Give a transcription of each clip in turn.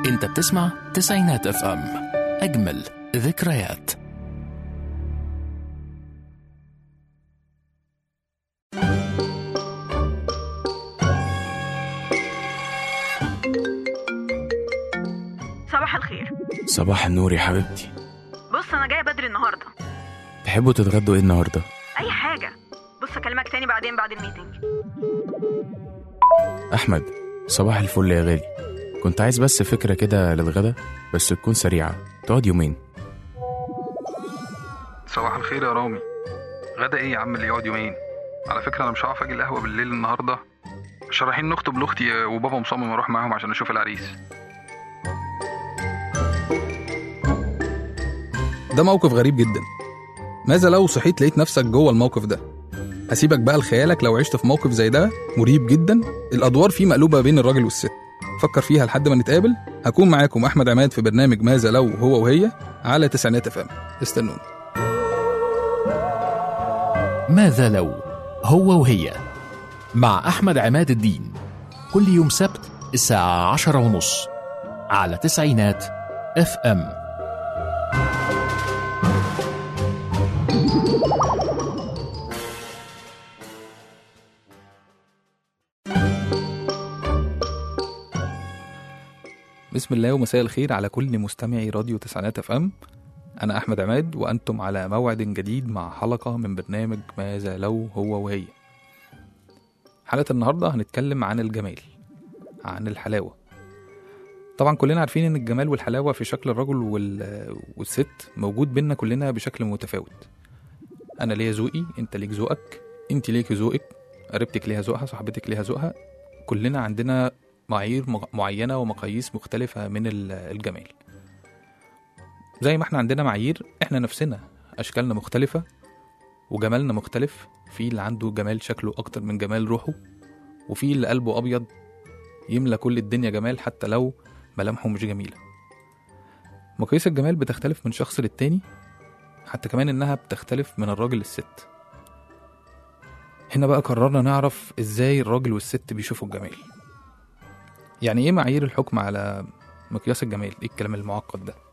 انت بتسمع تسعينات اف ام اجمل ذكريات صباح الخير صباح النور يا حبيبتي بص انا جايه بدري النهارده تحبوا تتغدوا ايه النهارده اي حاجه بص اكلمك تاني بعدين بعد الميتنج احمد صباح الفل يا غالي كنت عايز بس فكره كده للغدا بس تكون سريعه تقعد يومين صباح الخير يا رامي غدا ايه يا عم اللي يقعد يومين على فكره انا مش هعرف اجي القهوه بالليل النهارده مش رايحين نخطب لاختي وبابا مصمم اروح معاهم عشان اشوف العريس ده موقف غريب جدا ماذا لو صحيت لقيت نفسك جوه الموقف ده هسيبك بقى لخيالك لو عشت في موقف زي ده مريب جدا الادوار فيه مقلوبه بين الراجل والست فكر فيها لحد ما نتقابل هكون معاكم احمد عماد في برنامج ماذا لو هو وهي على تسعينات اف ام استنوني ماذا لو هو وهي مع أحمد عماد الدين كل يوم سبت الساعة عشرة ونص على تسعينات اف ام بسم الله ومساء الخير على كل مستمعي راديو تسعينات اف ام انا احمد عماد وانتم على موعد جديد مع حلقه من برنامج ماذا لو هو وهي حلقه النهارده هنتكلم عن الجمال عن الحلاوه طبعا كلنا عارفين ان الجمال والحلاوه في شكل الرجل وال... والست موجود بينا كلنا بشكل متفاوت انا ليا ذوقي انت ليك ذوقك انت ليك ذوقك قريبتك ليها ذوقها صاحبتك ليها ذوقها كلنا عندنا معايير مغ- معينة ومقاييس مختلفة من ال- الجمال زي ما احنا عندنا معايير احنا نفسنا أشكالنا مختلفة وجمالنا مختلف في اللي عنده جمال شكله أكتر من جمال روحه وفي اللي قلبه أبيض يملى كل الدنيا جمال حتى لو ملامحه مش جميلة مقاييس الجمال بتختلف من شخص للتاني حتى كمان إنها بتختلف من الراجل للست هنا بقى قررنا نعرف إزاي الراجل والست بيشوفوا الجمال يعني ايه معايير الحكم على مقياس الجمال ايه الكلام المعقد ده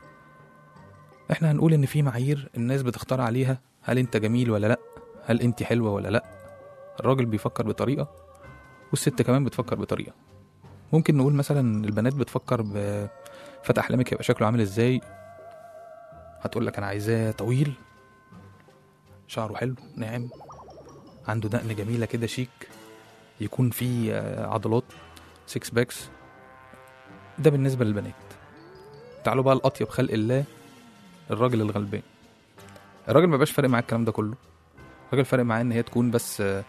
احنا هنقول ان في معايير الناس بتختار عليها هل انت جميل ولا لا هل انت حلوه ولا لا الراجل بيفكر بطريقه والست كمان بتفكر بطريقه ممكن نقول مثلا البنات بتفكر ب فتى احلامك يبقى شكله عامل ازاي هتقول لك انا عايزاه طويل شعره حلو ناعم عنده دقن جميله كده شيك يكون فيه آه، عضلات سكس باكس ده بالنسبة للبنات تعالوا بقى الأطيب خلق الله الراجل الغلبان الراجل ما بقاش فارق معاه الكلام ده كله الراجل فارق معاه ان هي تكون بس آه،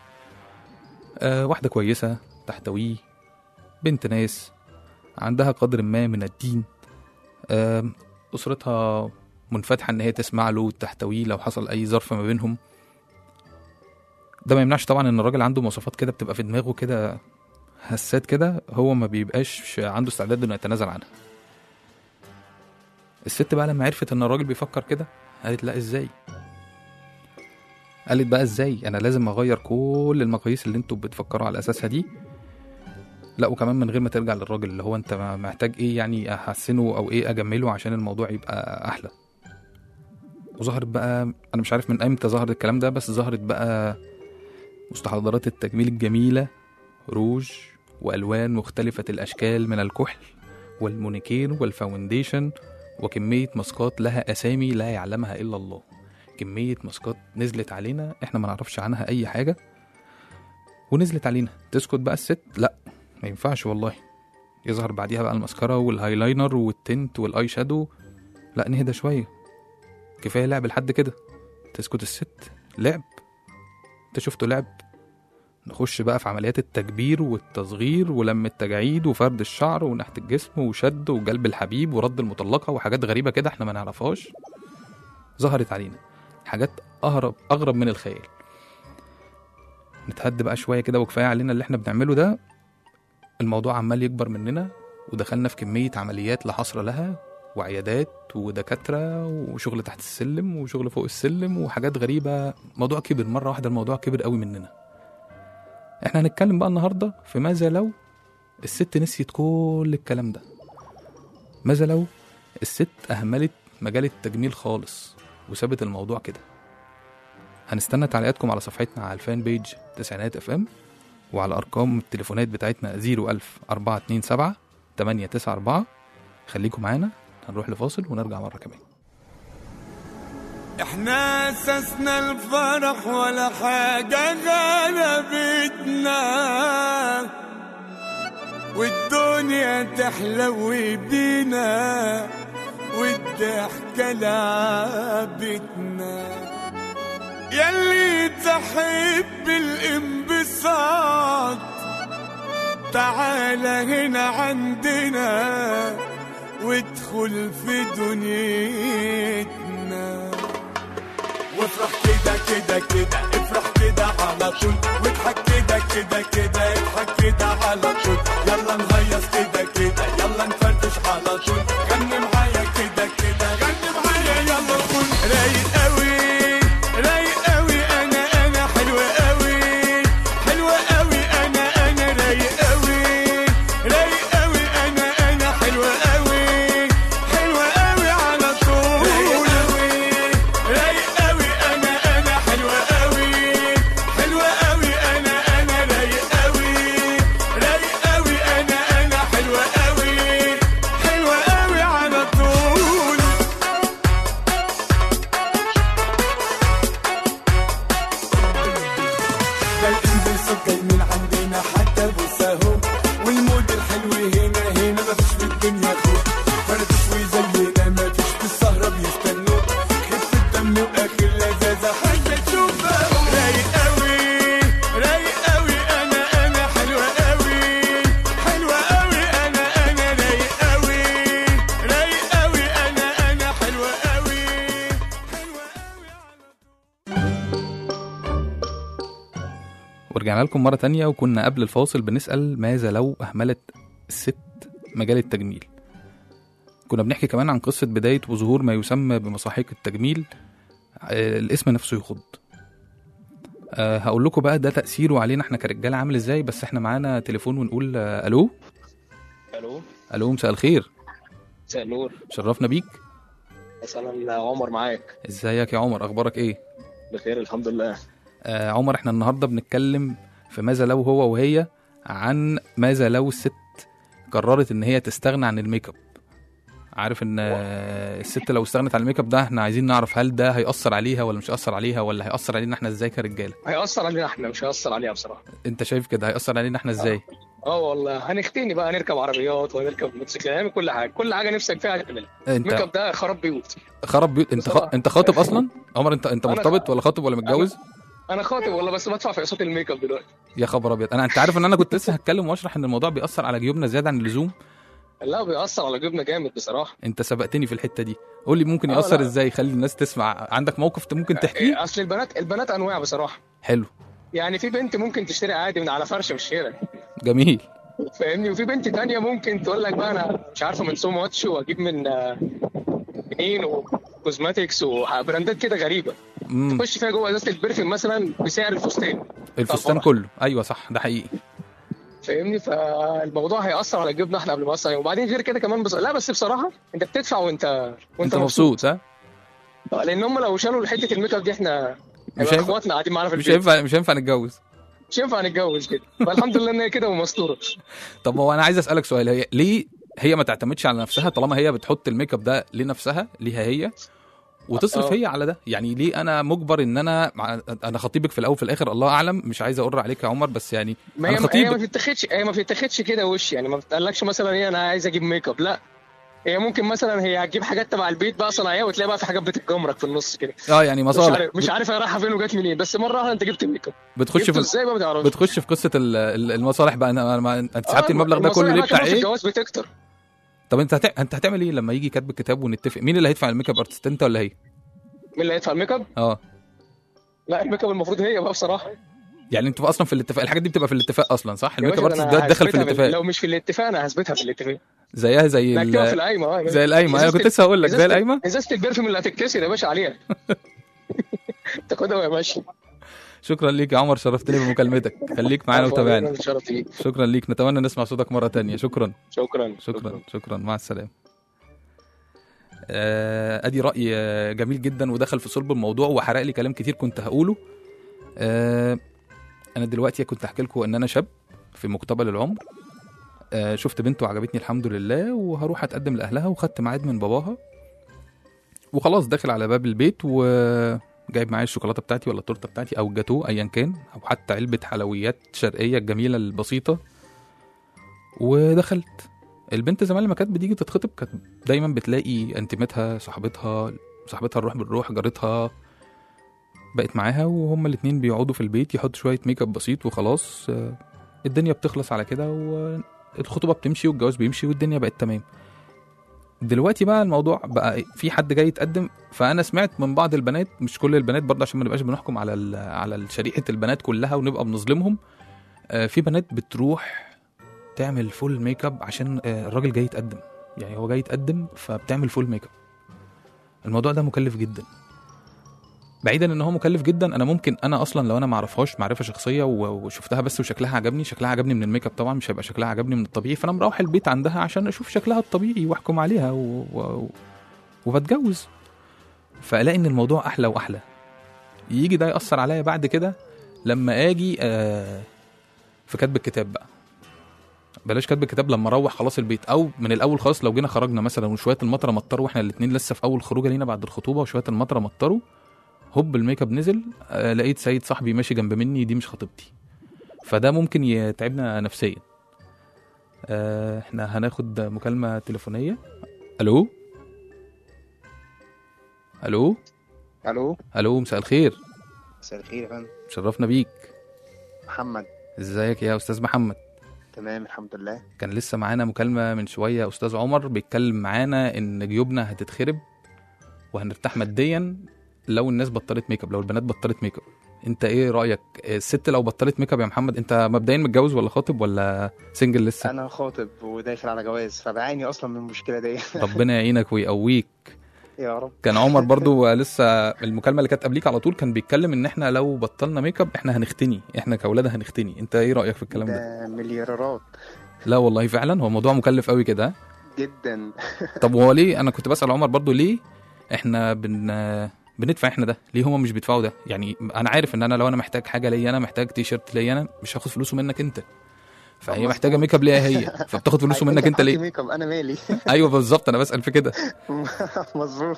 آه واحدة كويسة تحتويه بنت ناس عندها قدر ما من الدين آه أسرتها منفتحة ان هي تسمع له وتحتويه لو حصل أي ظرف ما بينهم ده ما يمنعش طبعا ان الراجل عنده مواصفات كده بتبقى في دماغه كده هسات كده هو ما بيبقاش عنده استعداد انه يتنازل عنها الست بقى لما عرفت ان الراجل بيفكر كده قالت لا ازاي قالت بقى ازاي انا لازم اغير كل المقاييس اللي انتوا بتفكروا على اساسها دي لا وكمان من غير ما ترجع للراجل اللي هو انت محتاج ايه يعني احسنه او ايه اجمله عشان الموضوع يبقى احلى وظهرت بقى انا مش عارف من امتى ظهر الكلام ده بس ظهرت بقى مستحضرات التجميل الجميله روج وألوان مختلفة الأشكال من الكحل والمونيكير والفاونديشن وكمية ماسكات لها أسامي لا يعلمها إلا الله كمية ماسكات نزلت علينا إحنا ما نعرفش عنها أي حاجة ونزلت علينا تسكت بقى الست لا ما ينفعش والله يظهر بعديها بقى المسكرة والهايلاينر والتنت والاي شادو لا نهدى شوية كفاية لعب لحد كده تسكت الست لعب انت شفته لعب نخش بقى في عمليات التكبير والتصغير ولم التجاعيد وفرد الشعر ونحت الجسم وشد وجلب الحبيب ورد المطلقة وحاجات غريبة كده احنا ما نعرفهاش ظهرت علينا حاجات أهرب أغرب من الخيال نتهد بقى شوية كده وكفاية علينا اللي احنا بنعمله ده الموضوع عمال يكبر مننا ودخلنا في كمية عمليات لا حصر لها وعيادات ودكاترة وشغل تحت السلم وشغل فوق السلم وحاجات غريبة موضوع كبر مرة واحدة الموضوع كبر قوي مننا احنا هنتكلم بقى النهارده في ماذا لو الست نسيت كل الكلام ده ماذا لو الست اهملت مجال التجميل خالص وسابت الموضوع كده هنستنى تعليقاتكم على صفحتنا على الفان بيج تسعينات اف ام وعلى ارقام التليفونات بتاعتنا 01000 427 894 خليكم معانا هنروح لفاصل ونرجع مره كمان احنا اسسنا الفرح ولا حاجة غلبتنا والدنيا تحلو بينا والضحكة لعبتنا يلي تحب الانبساط تعال هنا عندنا وادخل في دنيتنا وافرح كده كده كده افرح كده على طول واضحك كده كده كده اضحك كده على طول يلا نهيص كده كده يلا نفرفش على طول غني معايا كده كده غني معايا يلا قول رايق قوي رايق قوي انا انا حلوة قوي حلوة قوي انا انا رايق قوي رايق قوي انا انا حلوة قوي حلوة قوي على طول رايق قوي رايق قوي انا انا حلوة قوي حلوة قوي انا انا رايق قوي رايق قوي انا انا حلوة قوي حلوة قوي على طول ده الانبساط جاي من عندنا حتى بوساهو والمود الحلو هنا هنا مفيش في الدنيا خوف فرفش وزينا مفيش في السهرة بيستنوك خف الدم واخر لذاذة حاجة تشوفها رايق قوي رايق قوي انا انا حلوة قوي حلوة قوي انا انا رايق قوي رايق قوي انا انا حلوة قوي حلوة قوي ورجعنا لكم مرة تانية وكنا قبل الفاصل بنسأل ماذا لو أهملت الست مجال التجميل كنا بنحكي كمان عن قصة بداية وظهور ما يسمى بمساحيق التجميل آه، الاسم نفسه يخض أه هقول لكم بقى ده تأثيره علينا احنا كرجالة عامل ازاي بس احنا معانا تليفون ونقول آه، الو الو الو مساء الخير مساء النور شرفنا بيك مثلا عمر معاك ازيك يا عمر اخبارك ايه بخير الحمد لله آه عمر احنا النهارده بنتكلم في ماذا لو هو وهي عن ماذا لو الست قررت ان هي تستغنى عن الميك اب عارف ان آه، الست لو استغنت عن الميك اب ده احنا عايزين نعرف هل ده هيأثر عليها ولا مش هيأثر عليها ولا هيأثر علينا احنا ازاي كرجاله هيأثر علينا احنا مش هيأثر عليها بصراحة انت شايف كده هيأثر علينا احنا ازاي اه والله هنختني بقى هنركب عربيات وهنركب موتوسيكلات هنعمل كل حاجة كل حاجة نفسك فيها هتعملها الميك انت اب ده خراب بيوت خرب بيوت انت خ... بصراحة. انت خاطب اصلا عمر انت انت أنا- مرتبط ولا خاطب ولا متجوز انا خاطب والله بس بدفع في اقساط الميك اب دلوقتي يا خبر ابيض انا انت عارف ان انا كنت لسه هتكلم واشرح ان الموضوع بيأثر على جيوبنا زياده عن اللزوم لا بيأثر على جبنا جامد بصراحة انت سبقتني في الحته دي قول لي ممكن آه، يأثر لا. ازاي خلي الناس تسمع عندك موقف ممكن تحكيه إيه، اصل البنات البنات انواع بصراحة حلو يعني في بنت ممكن تشتري عادي من على فرشة في الشارع جميل فاهمني وفي بنت تانية ممكن تقول لك بقى انا مش عارفه من سو ماتش واجيب من آه، منين وكوزماتكس وبراندات كده غريبه امم تخش فيها جوه ازازه البرفيوم مثلا بسعر الفستان الفستان طبعا. كله ايوه صح ده حقيقي فاهمني فالموضوع هيأثر على جيبنا احنا قبل ما يأثر عليهم. وبعدين غير كده كمان بص... لا بس بصراحه انت بتدفع وانت انت مبسوط ها آه، لان هم لو شالوا حته الميك اب دي احنا مش مش هينفع- اخواتنا قاعدين معانا في مش البيت هينفع مش هينفع نتجوز مش هينفع نتجوز كده فالحمد لله ان هي كده ومستوره طب هو انا عايز اسالك سؤال هي ليه هي ما تعتمدش على نفسها طالما هي بتحط الميك اب ده لنفسها ليها هي وتصرف آه. هي على ده يعني ليه انا مجبر ان انا مع... انا خطيبك في الاول في الاخر الله اعلم مش عايز اقر عليك يا عمر بس يعني ما انا هي, هي ما خطيبك بتتاخدش هي ما بتتاخدش كده وش يعني ما بتقالكش مثلا ايه انا عايز اجيب ميك اب لا هي ممكن مثلا هي هتجيب حاجات تبع البيت بقى صناعيه وتلاقي بقى في حاجات بتتجمرك في النص كده اه يعني مش مصالح عارف مش عارف هي رايحه فين وجات منين بس مره واحده انت جبت ميك اب بتخش جبته في ازاي بقى ما تعرفش بتخش في قصه ال- ال- المصالح بقى انا أنا- انت سحبت آه، المبلغ ده كله المصاريف ليه بقى بتاع كمان في ايه الجواز بتكتر طب انت هت... انت هتعمل ايه لما يجي كاتب الكتاب ونتفق مين اللي هيدفع الميك اب ارتست انت ولا هي مين اللي هيدفع الميك اب؟ اه لا الميك اب المفروض هي بقى بصراحه يعني انتوا اصلا في الاتفاق الحاجات دي بتبقى في الاتفاق اصلا صح يا الميك اب باشا ارتست أنا ده دخل في هثبتها بال- الاتفاق لو مش في الاتفاق انا هثبتها في الاتفاق زيها زي لا اكتبها في ال... القايمه اه زي القايمه انا إزازة كنت لسه هقول لك زي إزازة- القايمه ازازه البرفيوم اللي هتتكسر يا باشا عليها تاخدها وهي ماشيه شكرا ليك يا عمر شرفتني بمكالمتك خليك معانا عفواً، وتابعنا أنا اتشرفت بيك شكرا ليك نتمنى نسمع صوتك مره تانية شكرا شكرا شكرا شكرا مع السلامه آه، ادي راي آه، جميل جدا ودخل في صلب الموضوع وحرق لي كلام كتير كنت هقوله آه، انا دلوقتي كنت احكي لكم ان انا شاب في مقتبل العمر آه، شفت بنت وعجبتني الحمد لله وهروح اتقدم لاهلها وخدت ميعاد من باباها وخلاص داخل على باب البيت وجايب معايا الشوكولاته بتاعتي ولا التورته بتاعتي او الجاتو ايا كان او حتى علبه حلويات شرقيه الجميله البسيطه ودخلت البنت زمان لما كانت بتيجي تتخطب كانت دايما بتلاقي انتمتها صاحبتها صاحبتها الروح بالروح جارتها بقت معاها وهما الاتنين بيقعدوا في البيت يحطوا شويه ميك اب بسيط وخلاص آه، الدنيا بتخلص على كده والخطوبه بتمشي والجواز بيمشي والدنيا بقت تمام دلوقتي بقى الموضوع بقى في حد جاي يتقدم فانا سمعت من بعض البنات مش كل البنات برضه عشان ما نبقاش بنحكم على ال- على شريحه البنات كلها ونبقى بنظلمهم آه، في بنات بتروح تعمل فول ميك اب عشان آه، الراجل جاي يتقدم يعني هو جاي يتقدم فبتعمل فول ميك اب الموضوع ده مكلف جدا بعيدا ان هو مكلف جدا انا ممكن انا اصلا لو انا ما اعرفهاش معرفه شخصيه و- وشفتها بس وشكلها عجبني شكلها عجبني من الميك اب طبعا مش هيبقى شكلها عجبني من الطبيعي فانا مروح البيت عندها عشان اشوف شكلها الطبيعي واحكم عليها و... و... وبتجوز فالاقي ان الموضوع احلى واحلى يجي ده ياثر عليا بعد كده لما اجي آه في كتب الكتاب بقى بلاش كتب الكتاب لما اروح خلاص البيت او من الاول خالص لو جينا خرجنا مثلا وشويه المطره مطروا واحنا الاثنين لسه في اول خروجه لينا بعد الخطوبه وشويه المطره مطروا هوب الميك اب نزل آه لقيت سيد صاحبي ماشي جنب مني دي مش خطيبتي فده ممكن يتعبنا نفسيا آه احنا هناخد مكالمه تليفونيه الو الو الو الو مساء الخير مساء الخير يا فندم شرفنا بيك محمد ازيك يا استاذ محمد تمام الحمد لله كان لسه معانا مكالمة من شوية أستاذ عمر بيتكلم معانا إن جيوبنا هتتخرب وهنرتاح ماديا لو الناس بطلت ميك اب لو البنات بطلت ميك اب انت ايه رايك الست لو بطلت ميك اب يا محمد انت مبدئيا متجوز ولا خاطب ولا سنجل لسه انا خاطب وداخل على جواز فبعاني اصلا من المشكله دي ربنا يعينك ويقويك يا رب كان عمر برضو لسه المكالمه اللي كانت قبليك على طول كان بيتكلم ان احنا لو بطلنا ميك اب احنا هنختني احنا كاولاد هنختني انت ايه رايك في الكلام ده ده مليارات لا والله فعلا هو موضوع مكلف قوي كده ها؟ جدا طب وهو ليه انا كنت بسال عمر برضو ليه احنا بن بندفع احنا ده ليه هما مش بيدفعوا ده يعني انا عارف ان انا لو انا محتاج حاجه ليا انا محتاج تي شيرت ليا انا مش هاخد فلوسه منك انت فهي مظبوط. محتاجه ميك اب ليها هي فبتاخد فلوسه منك انت حطي ليه ميك اب انا مالي ايوه بالظبط انا بسال في كده مظبوط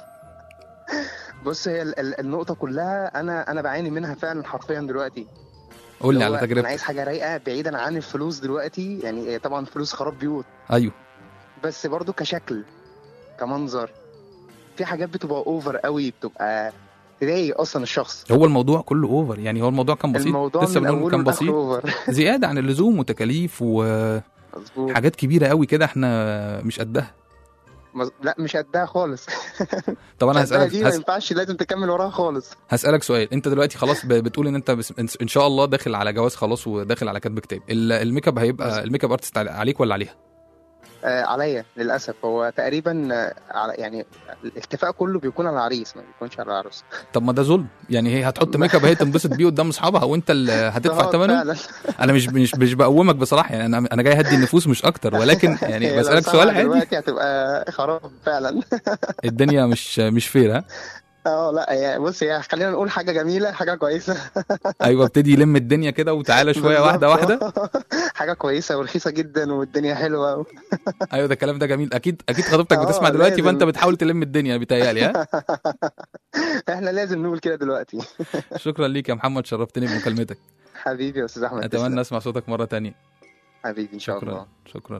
بص هي ال- ال- النقطة كلها أنا أنا بعاني منها فعلا حرفيا دلوقتي قول لي اللي على هو أنا تجربتك عايز حاجة رايقة بعيدا عن الفلوس دلوقتي يعني طبعا فلوس خراب بيوت ايوه بس برضو كشكل كمنظر في حاجات بتبقى اوفر قوي بتبقى تضايق اصلا الشخص هو الموضوع كله اوفر يعني هو الموضوع كان بسيط الموضوع لسه من بنقول اوله كان لاخره بسيط اوفر زياده عن اللزوم وتكاليف وحاجات مظبوط كبيره قوي كده احنا مش قدها مز... لا مش قدها خالص طب انا مش قدها هسالك دي ما هس... ينفعش لازم تكمل وراها خالص هسالك سؤال انت دلوقتي خلاص ب- بتقول ان انت بس... ان شاء الله داخل على جواز خلاص وداخل على كتب كتاب ال- الميك اب هيبقى مظبوط. الميك اب ارتست عليك ولا عليها آه عليا للاسف هو تقريبا آه على يعني الاتفاق كله بيكون على العريس ما بيكونش على العروس طب ما ده ظلم يعني هي هتحط ميك اب هي تنبسط بيه قدام اصحابها وانت اللي هتدفع آه، ثمنه فعلا انا مش مش مش بقومك بصراحه يعني انا انا جاي اهدي النفوس مش اكتر ولكن يعني هي لو بسالك سمعت سؤال عادي دلوقتي هتبقى خراب فعلا الدنيا مش مش فير ها اه لا هي بص هي خلينا نقول حاجه جميله حاجه كويسه ايوه ابتدي يلم الدنيا كده وتعالى شويه واحده واحده بالظبط. حاجه كويسه ورخيصه جدا والدنيا حلوه ايوه ده الكلام ده جميل اكيد اكيد خطيبتك آه، بتسمع دلوقتي لازم. فانت بتحاول تلم الدنيا بيتهيألي ها احنا لازم نقول كده دلوقتي شكرا ليك يا محمد شرفتني بمكالمتك حبيبي يا استاذ احمد تسلم. اتمنى اسمع صوتك مره تانية حبيبي ان شاء شكرا الله شكرا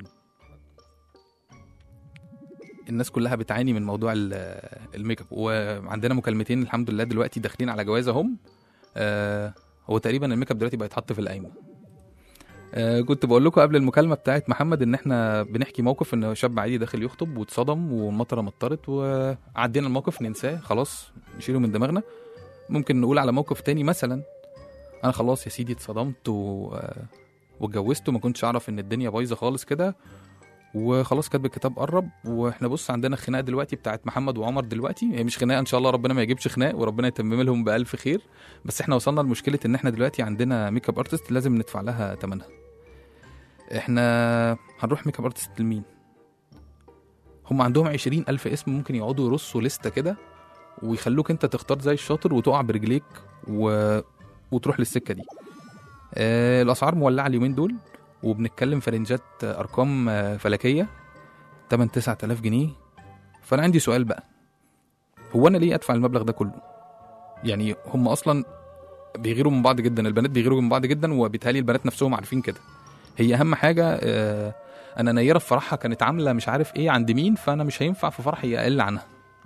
الناس كلها بتعاني من موضوع ال- الميك اب وعندنا مكالمتين الحمد لله دلوقتي داخلين على جوازه هم آه هو تقريبا الميك اب دلوقتي بقى يتحط في القايمه آه كنت بقول لكم قبل المكالمه بتاعت محمد ان احنا بنحكي موقف ان شاب عادي داخل يخطب واتصدم والمطره مطرت وعدينا الموقف ننساه خلاص نشيله من دماغنا ممكن نقول على موقف تاني مثلا انا خلاص يا سيدي اتصدمت و... واتجوزت وما كنتش اعرف ان الدنيا بايظه خالص كده وخلاص كاتب الكتاب قرب واحنا بص عندنا خناقه دلوقتي بتاعت محمد وعمر دلوقتي هي مش خناقه ان شاء الله ربنا ما يجيبش خناق وربنا يتمم لهم بالف خير بس احنا وصلنا لمشكله ان احنا دلوقتي عندنا ميك اب ارتست لازم ندفع لها ثمنها احنا هنروح ميك اب ارتست لمين هم عندهم عشرين ألف اسم ممكن يقعدوا يرصوا لستة كده ويخلوك انت تختار زي الشاطر وتقع برجليك و... وتروح للسكة دي آه الأسعار مولعة اليومين دول وبنتكلم في رينجات آه، أرقام آه، فلكية 8 9000 جنيه فأنا عندي سؤال بقى هو أنا ليه أدفع المبلغ ده كله؟ يعني هم أصلا بيغيروا من بعض جدا البنات بيغيروا من بعض جدا وبالتالي البنات نفسهم عارفين كده هي اهم حاجه آه، انا نيره في فرحها كانت عامله مش عارف ايه عند مين فانا مش هينفع في فرحي اقل عنها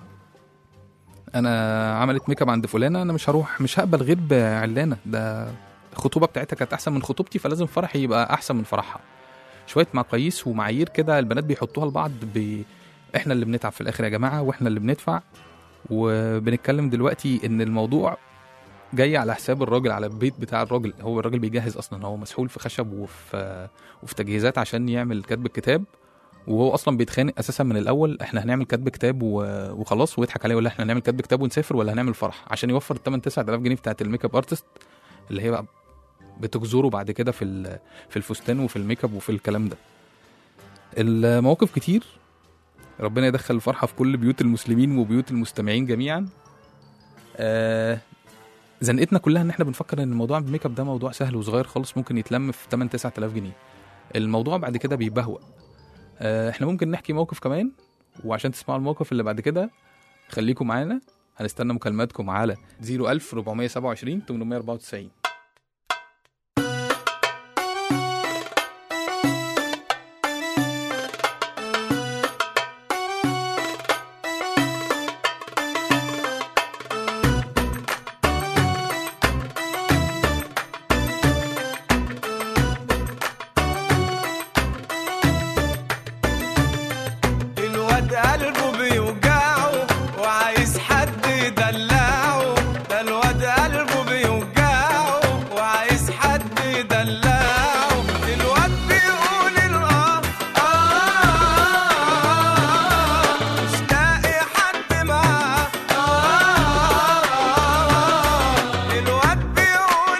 انا عملت ميك اب عند فلانه انا مش هروح مش هقبل غير بعلانه ده الخطوبه بتاعتها كانت احسن من خطوبتي فلازم فرحي يبقى احسن من فرحها شويه مقاييس ومعايير كده البنات بيحطوها لبعض ب... احنا اللي بنتعب في الاخر يا جماعه واحنا اللي بندفع وبنتكلم دلوقتي ان الموضوع جاي على حساب الراجل على البيت بتاع الراجل هو الراجل بيجهز اصلا هو مسحول في خشب وفي وفي تجهيزات عشان يعمل كتب الكتاب وهو اصلا بيتخانق اساسا من الاول احنا هنعمل كتب كتاب و- وخلاص ويضحك عليه ولا احنا هنعمل كتب كتاب ونسافر ولا هنعمل فرح عشان يوفر 8 9000 جنيه بتاعت الميك اب ارتست اللي هي بقى بتجزره بعد كده في ال- في الفستان وفي الميك اب وفي الكلام ده المواقف كتير ربنا يدخل الفرحه في كل بيوت المسلمين وبيوت المستمعين جميعا آه زنقتنا كلها ان احنا بنفكر ان موضوع الميك اب ده موضوع سهل وصغير خالص ممكن يتلم في 8 9000 جنيه الموضوع بعد كده بيبهوأ آه، احنا ممكن نحكي موقف كمان وعشان تسمعوا الموقف اللي بعد كده خليكم معانا هنستنى مكالماتكم على 01427 894 الواد قلبه بيوجعه وعايز حد يدلعه ده الواد قلبه بيوجعه وعايز حد يدلعه الواد بيقول الاه آه مش لاقي حد معاه آه الواد بيقول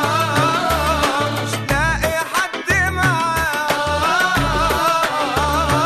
الاه مش لاقي حد معاه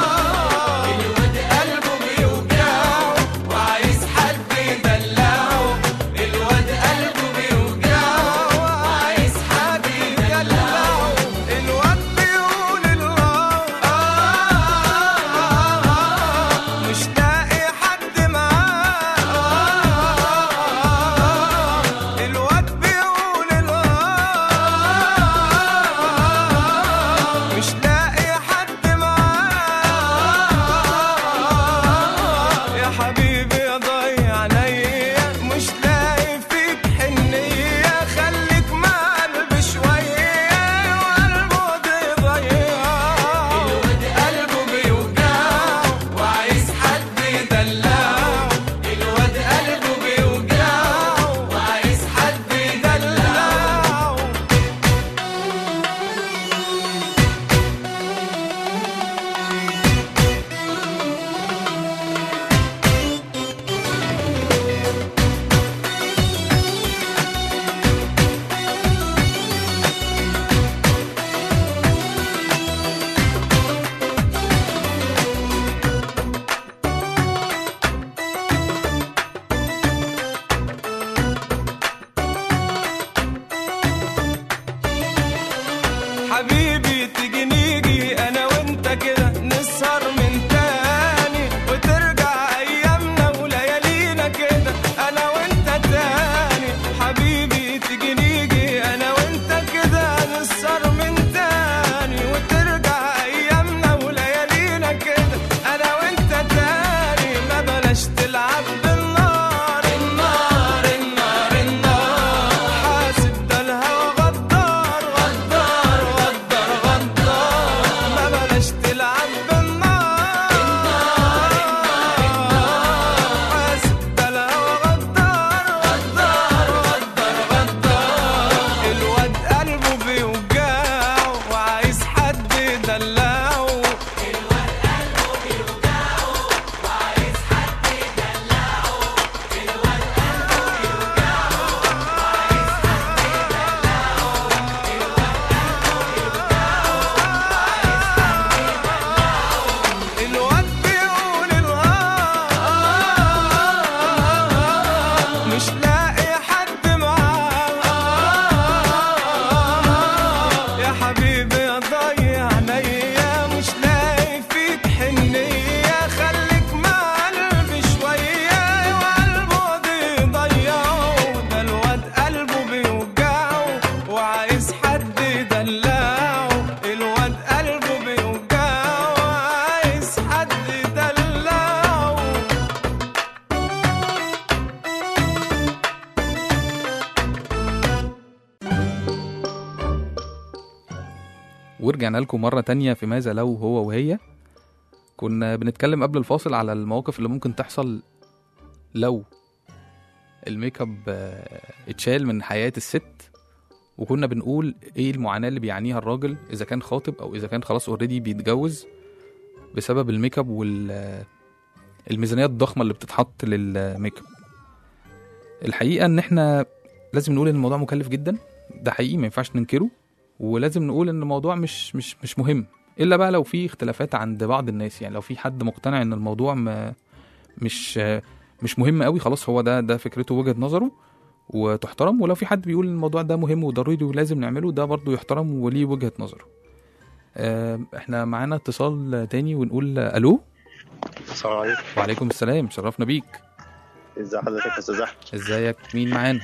ورجعنا لكم مرة تانية في ماذا لو هو وهي كنا بنتكلم قبل الفاصل على المواقف اللي ممكن تحصل لو الميك اب آه، اتشال من حياة الست وكنا بنقول ايه المعاناة اللي بيعانيها الراجل اذا كان خاطب او اذا كان خلاص اوريدي بيتجوز بسبب الميك اب وال الميزانيات الضخمة اللي بتتحط للميك اب الحقيقة ان احنا لازم نقول ان الموضوع مكلف جدا ده حقيقي ما ينفعش ننكره ولازم نقول ان الموضوع مش مش مش مهم الا بقى لو في اختلافات عند بعض الناس يعني لو في حد مقتنع ان الموضوع ما مش مش مهم قوي خلاص هو ده ده فكرته وجهة نظره وتحترم ولو في حد بيقول الموضوع ده مهم وضروري ولازم نعمله ده برضه يحترم وليه وجهة نظره آه، احنا معانا اتصال تاني ونقول الو السلام عليكم وعليكم السلام شرفنا بيك ازي حضرتك يا استاذ احمد ازيك مين معانا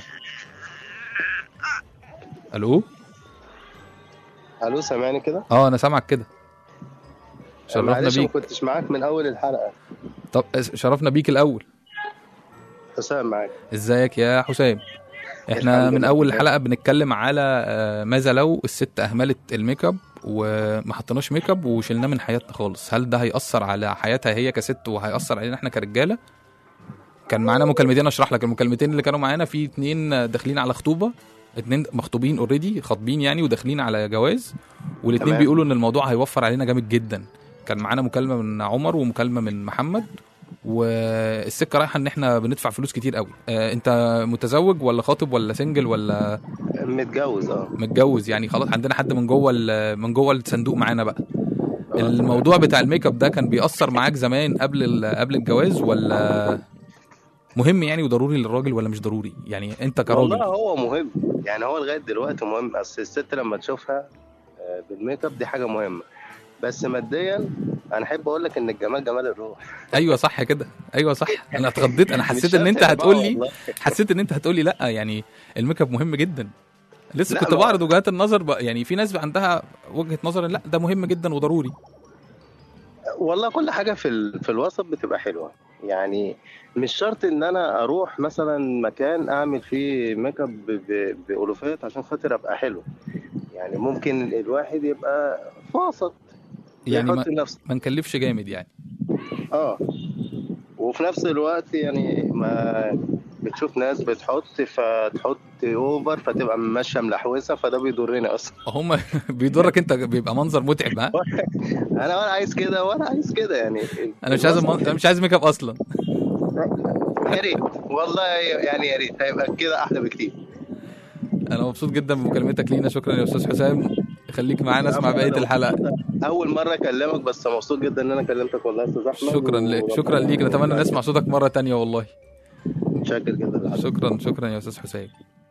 الو الو سامعني كده اه انا سامعك كده شرفنا معلش ما بيك كنتش معاك من اول الحلقه طب شرفنا بيك الاول حسام معاك ازيك يا حسام احنا الحمد من لله. اول الحلقه بنتكلم على آه، ماذا لو الست اهملت الميك اب وما حطيناش ميك اب وشلناه من حياتنا خالص هل ده هيأثر على حياتها هي كست وهيأثر علينا احنا كرجاله كان معانا مكالمتين اشرح لك المكالمتين اللي كانوا معانا في اتنين داخلين على خطوبه اتنين مخطوبين اوريدي خاطبين يعني وداخلين على جواز والاتنين تمام. بيقولوا ان الموضوع هيوفر علينا جامد جدا كان معانا مكالمه من عمر ومكالمه من محمد والسكه رايحه ان احنا بندفع فلوس كتير قوي آه انت متزوج ولا خاطب ولا سنجل ولا متجوز اه متجوز يعني خلاص عندنا حد من جوه ال- من جوه الصندوق معانا بقى الموضوع بتاع الميك اب ده كان بيأثر معاك زمان قبل ال- قبل الجواز ولا مهم يعني وضروري للراجل ولا مش ضروري يعني انت والله كراجل هو مهم يعني هو لغايه دلوقتي مهم اصل الست لما تشوفها آه، بالميك اب دي حاجه مهمه بس ماديا انا احب اقول لك ان الجمال جمال الروح ايوه صح كده ايوه صح انا اتخضيت انا مش حسيت ان شرط انت يا هتقول جماعة لي والله. حسيت ان انت هتقول لي لا يعني الميك اب مهم جدا لسه لا، كنت ما- بعرض وجهات النظر بقى يعني في ناس عندها وجهة نظر لا ده مهم جدا وضروري والله كل حاجه في ال... في الوسط بتبقى حلوه يعني مش شرط ان انا اروح مثلا مكان اعمل فيه ميك اب ب... ب... بالوفات عشان خاطر ابقى حلو يعني ممكن الواحد يبقى في وسط يعني يحط ما, نفسه ما نكلفش جامد يعني اه وفي نفس الوقت يعني ما بتشوف ناس بتحط فتحط اوفر فتبقى ماشيه ملحوسه فده بيضرني اصلا هم بيضرك انت بيبقى منظر متعب ها انا ولا عايز كده ولا عايز كده يعني انا مش عايز المن... انا مش عايز ميك اب اصلا يا ريت والله يعني يا ريت هيبقى كده احلى بكتير انا مبسوط جدا بمكالمتك لينا شكرا يا استاذ حسام خليك معانا اسمع بقيه الحلقه اول مره اكلمك بس مبسوط جدا ان انا كلمتك والله يا استاذ احمد شكرا لك شكرا ليك نتمنى نسمع صوتك مره تانية والله شاكر جدا لحضرتك. شكرا شكرا يا استاذ حسام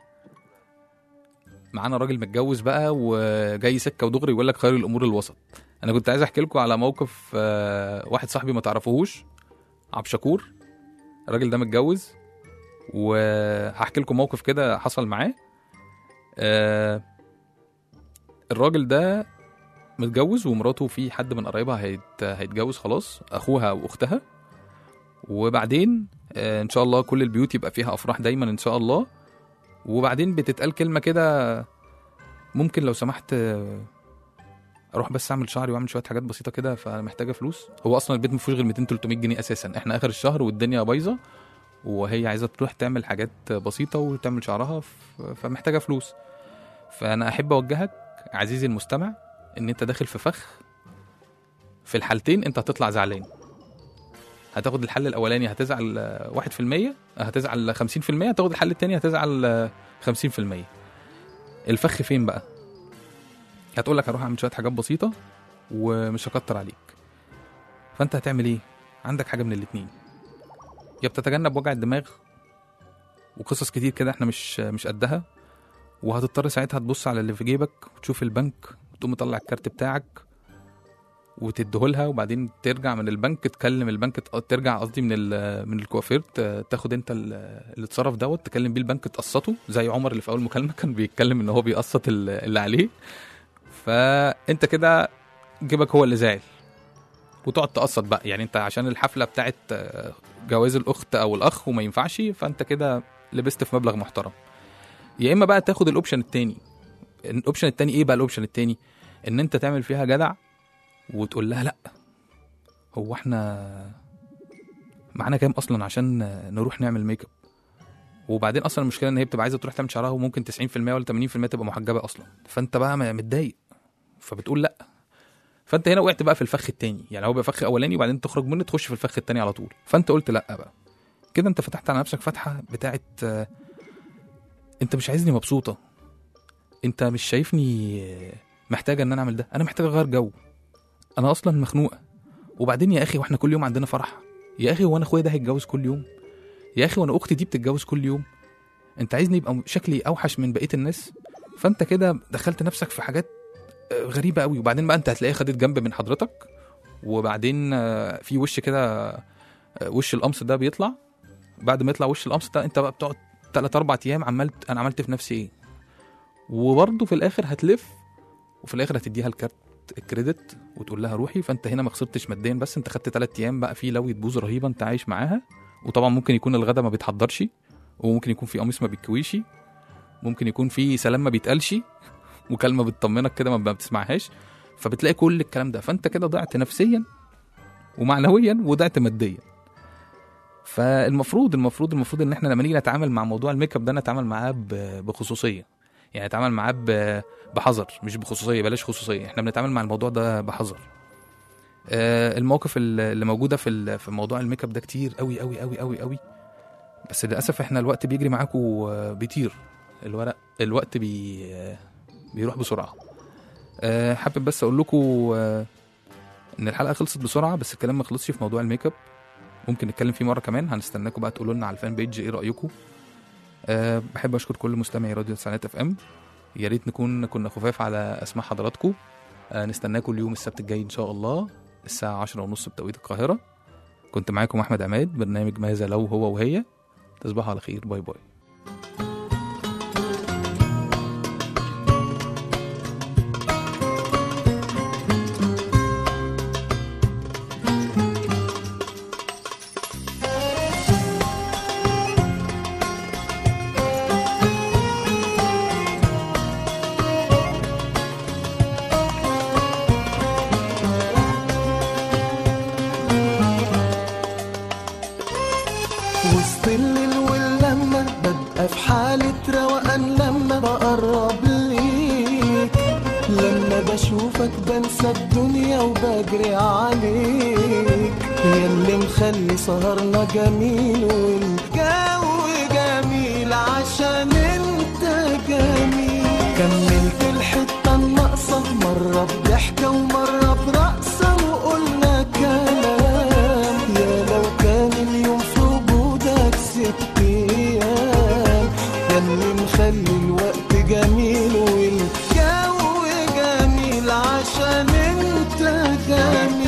معانا راجل متجوز بقى وجاي سكه ودغري يقول لك خير الامور الوسط انا كنت عايز احكي لكم على موقف آه، واحد صاحبي ما تعرفوهوش عبد شكور الراجل ده متجوز وهحكي لكم موقف كده حصل معاه آه، الراجل ده متجوز ومراته في حد من قرايبها هيت... هيتجوز خلاص اخوها واختها وبعدين آه، ان شاء الله كل البيوت يبقى فيها افراح دايما ان شاء الله وبعدين بتتقال كلمه كده ممكن لو سمحت آه، اروح بس اعمل شعري واعمل شويه حاجات بسيطه كده فمحتاجه فلوس هو اصلا البيت ما فيهوش غير 200 300 جنيه اساسا احنا اخر الشهر والدنيا بايظه وهي عايزه تروح تعمل حاجات بسيطه وتعمل شعرها ف- فمحتاجه فلوس فانا احب اوجهك عزيزي المستمع ان انت داخل في فخ في الحالتين انت هتطلع زعلان هتاخد الحل الاولاني هتزعل آه، 1% هتزعل 50% هتاخد الحل التاني هتزعل آه، 50% الفخ فين بقى هتقول لك هروح اعمل شويه حاجات بسيطه ومش هكتر عليك فانت هتعمل ايه عندك حاجه من الاتنين يا بتتجنب وجع الدماغ وقصص كتير كده احنا مش مش قدها وهتضطر ساعتها تبص على اللي في جيبك وتشوف البنك وتقوم مطلع الكارت بتاعك وتديهولها وبعدين ترجع من البنك تكلم البنك ت- ترجع قصدي من ال- من الكوافير ت- تاخد انت ال- اللي اتصرف دوت تكلم بيه البنك تقسطه زي عمر اللي في اول مكالمه كان بيتكلم ان هو بيقسط ال- اللي عليه فانت كده جيبك هو اللي زعل وتقعد تقسط بقى يعني انت عشان الحفله بتاعت آه، جواز الاخت او الاخ وما ينفعش فانت كده لبست في مبلغ محترم يا اما بقى تاخد الاوبشن التاني الاوبشن التاني ايه بقى الاوبشن التاني ان انت تعمل فيها جدع وتقول لها لا هو احنا معانا كام اصلا عشان نروح نعمل ميك اب وبعدين اصلا المشكله ان هي بتبقى عايزه تروح تعمل شعرها وممكن 90% ولا 80% تبقى محجبه اصلا فانت بقى م- متضايق فبتقول لا فانت هنا وقعت بقى في الفخ التاني يعني هو بيبقى فخ اولاني وبعدين تخرج منه تخش في الفخ التاني على طول فانت قلت لا بقى كده انت فتحت على نفسك فتحه بتاعت آه، انت مش عايزني مبسوطه انت مش شايفني آه، محتاجه ان انا اعمل ده انا محتاجه اغير جو انا اصلا مخنوقه وبعدين يا اخي واحنا كل يوم عندنا فرح يا اخي وانا اخويا ده هيتجوز كل يوم يا اخي وانا اختي دي بتتجوز كل يوم انت عايزني يبقى شكلي اوحش من بقيه الناس فانت كده دخلت نفسك في حاجات آه، غريبه قوي وبعدين بقى انت هتلاقيها خدت جنب من حضرتك وبعدين آه، في وش كده آه، وش القمص ده بيطلع بعد ما يطلع وش القمص ده انت بقى بتقعد تلات اربع ايام عملت انا عملت في نفسي ايه وبرضه في الاخر هتلف وفي الاخر هتديها الكارت الكريدت وتقول لها روحي فانت هنا ما خسرتش ماديا بس انت خدت تلات ايام بقى في لوي تبوظ رهيبه انت عايش معاها وطبعا ممكن يكون الغدا ما بيتحضرش وممكن يكون في قميص ما بيتكويش ممكن يكون في سلام ما بيتقالش وكلمه بتطمنك كده ما بتسمعهاش فبتلاقي كل الكلام ده فانت كده ضعت نفسيا ومعنويا وضعت ماديا فالمفروض المفروض المفروض ان احنا لما نيجي نتعامل مع موضوع الميك اب ده نتعامل معاه ب- بخصوصيه يعني نتعامل معاه ب- بحذر مش بخصوصيه بلاش خصوصيه احنا بنتعامل مع الموضوع ده بحذر آه، المواقف ال- اللي موجوده في ال- في موضوع الميك اب ده كتير قوي قوي قوي قوي قوي بس للاسف احنا الوقت بيجري معاكم آه، بيطير الورق الوقت بي آه، بيروح بسرعه آه، حابب بس اقول لكم آه، ان الحلقه خلصت بسرعه بس الكلام ما خلصش في موضوع الميك اب ممكن نتكلم فيه مره كمان هنستناكم بقى تقولوا لنا على الفان بيج ايه رايكم أه بحب اشكر كل مستمعي راديو تسعينات اف ام يا ريت نكون كنا خفاف على اسماء حضراتكم أه نستناكم اليوم السبت الجاي ان شاء الله الساعه عشرة ونص بتوقيت القاهره كنت معاكم احمد عماد برنامج ماذا لو هو وهي تصبحوا على خير باي باي وسط الليل واللمة ببقى في حالة روقان لما بقرب ليك لما بشوفك بنسى الدنيا وبجري عليك ياللي مخلي سهرنا جميل والجو جميل عشان انت جميل كملت الحتة الناقصة مرة بضحكة ومرة برقصة وقلنا كلام يا لو كان اليوم في وجودك ست ايام ياللي مخلي الوقت جميل والجو جميل عشان انت جميل